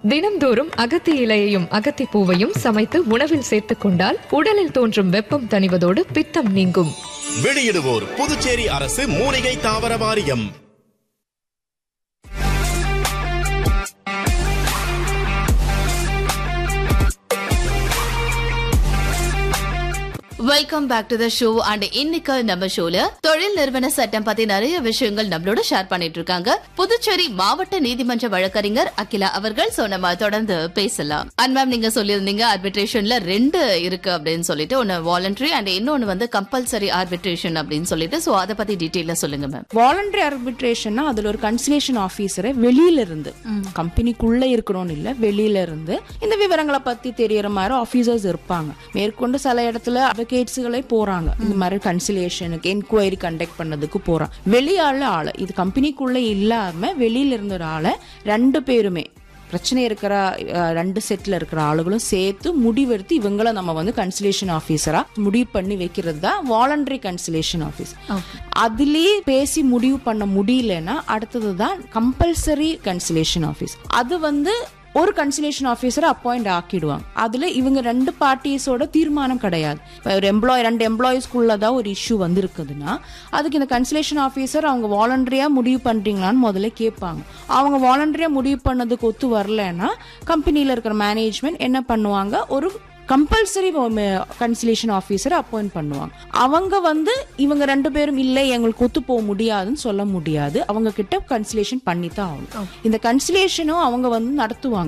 தினம்தோறும் அகத்தி இலையையும் அகத்தி பூவையும் சமைத்து உணவில் சேர்த்துக் கொண்டால் உடலில் தோன்றும் வெப்பம் தணிவதோடு பித்தம் நீங்கும் வெளியிடுவோர் புதுச்சேரி அரசு மூலிகை தாவர வாரியம் welcome back to the show and இன்னைக்கு நம்ம ஷோல தொழில் நிறுவன சட்டம் பத்தி நிறைய விஷயங்கள் நம்மளோட ஷேர் பண்ணிட்டு இருக்காங்க புதுச்சேரி மாவட்ட நீதிமன்ற வழக்கறிஞர் அகிலா அவர்கள் சோ நம்ம தொடர்ந்து பேசலாம் அண்ட் மேம் நீங்க சொல்லியிருந்தீங்க ஆர்பிட்ரேஷன்ல ரெண்டு இருக்கு அப்படின்னு சொல்லிட்டு ஒன்னு வாலண்டரி அண்ட் இன்னொன்னு வந்து கம்பல்சரி ஆர்பிட்ரேஷன் அப்படின்னு சொல்லிட்டு சோ அதை பத்தி டீட்டெயிலா சொல்லுங்க மேம் வாலண்டரி ஆர்பிட்ரேஷன்னா அதுல ஒரு கன்சலேஷன் ஆபீசரை வெளியில இருந்து கம்பெனிக்குள்ள இருக்கணும்னு இல்ல வெளியில இருந்து இந்த விவரங்களை பத்தி தெரியற மாதிரி ஆபீசர்ஸ் இருப்பாங்க மேற்கொண்டு சில இடத்துல அட்வொகேட்ஸுகளே போறாங்க இந்த மாதிரி கன்சிலேஷனுக்கு என்கொயரி கண்டக்ட் பண்ணதுக்கு போறாங்க வெளியாள ஆளு இது கம்பெனிக்குள்ள இல்லாம வெளியில இருந்த ஒரு ஆளை ரெண்டு பேருமே பிரச்சனை இருக்கிற அஹ், ரெண்டு செட்ல இருக்கிற ஆளுகளும் சேர்த்து முடிவெடுத்து இவங்கள நம்ம வந்து கன்சலேஷன் ஆஃபீஸரா முடிவு பண்ணி வைக்கிறது தான் வாலண்டரி கன்சலேஷன் ஆஃபீஸ் அதுலயே பேசி முடிவு பண்ண முடியலன்னா அடுத்தது தான் கம்பல்சரி கன்சலேஷன் ஆஃபீஸ் அது வந்து ஒரு கன்சலேஷன் ஆஃபீஸரை அப்பாயிண்ட் ஆக்கிடுவாங்க அதுல இவங்க ரெண்டு பார்ட்டிஸோட தீர்மானம் கிடையாது இப்ப ஒரு எம்ப்ளாய் ரெண்டு எம்ப்ளாயிஸ்க்குள்ள தான் ஒரு இஷ்யூ வந்திருக்குதுன்னா அதுக்கு இந்த கன்சலேஷன் ஆஃபீஸர் அவங்க வாலண்டரியா முடிவு பண்றீங்களான்னு முதல்ல கேட்பாங்க அவங்க வாலண்டரியா முடிவு பண்ணதுக்கு ஒத்து வரலன்னா கம்பெனில இருக்கிற மேனேஜ்மெண்ட் என்ன பண்ணுவாங்க ஒரு கம்பல்சரி கன்சலேஷன் ஆஃபீஸர் அப்பாயிண்ட் பண்ணுவாங்க அவங்க வந்து இவங்க ரெண்டு பேரும் இல்லை எங்களுக்கு ஒத்து போக முடியாதுன்னு சொல்ல முடியாது அவங்க கிட்ட கன்சலேஷன் பண்ணி தான் ஆகணும் இந்த கன்சலேஷனும் அவங்க வந்து நடத்துவாங்க